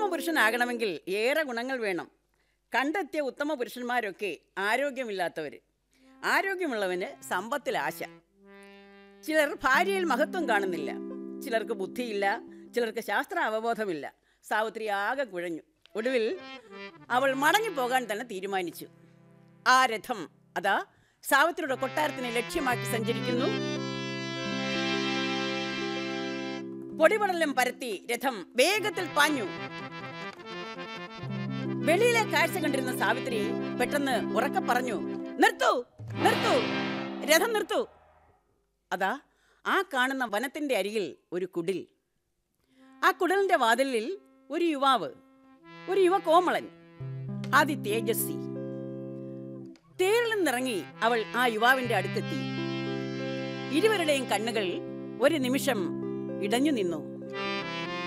പുരുഷനാകണമെങ്കിൽ ഏറെ ഗുണങ്ങൾ വേണം കണ്ടെത്തിയ ഉത്തമ പുരുഷന്മാരൊക്കെ ആരോഗ്യമില്ലാത്തവർ ആരോഗ്യമുള്ളവന് സമ്പത്തിൽ ആശ ചിലർ ഭാര്യയിൽ മഹത്വം കാണുന്നില്ല ചിലർക്ക് ബുദ്ധിയില്ല ചിലർക്ക് ശാസ്ത്ര അവബോധമില്ല സാവിത്രി ആകെ കുഴഞ്ഞു ഒടുവിൽ അവൾ മടങ്ങിപ്പോകാൻ തന്നെ തീരുമാനിച്ചു ആ രഥം അതാ സാവിത്രിയുടെ കൊട്ടാരത്തിനെ ലക്ഷ്യമാക്കി സഞ്ചരിക്കുന്നു പൊടിപടലം പരത്തി രഥം വേഗത്തിൽ പാഞ്ഞു വെളിയിലെ കാഴ്ച കണ്ടിരുന്ന സാവിത്രി പെട്ടെന്ന് ഉറക്കെ പറഞ്ഞു നിർത്തൂ നിർത്തൂ രഥം നിർത്തൂ അതാ ആ കാണുന്ന വനത്തിന്റെ അരികിൽ ഒരു കുടിൽ ആ കുടലിന്റെ വാതിലിൽ ഒരു യുവാവ് ഒരു യുവ കോമളൻ അതി തേജസ്വി തേരിൽ നിന്നിറങ്ങി അവൾ ആ യുവാവിന്റെ അടുത്തെത്തി ഇരുവരുടെയും കണ്ണുകൾ ഒരു നിമിഷം ഇടഞ്ഞു നിന്നു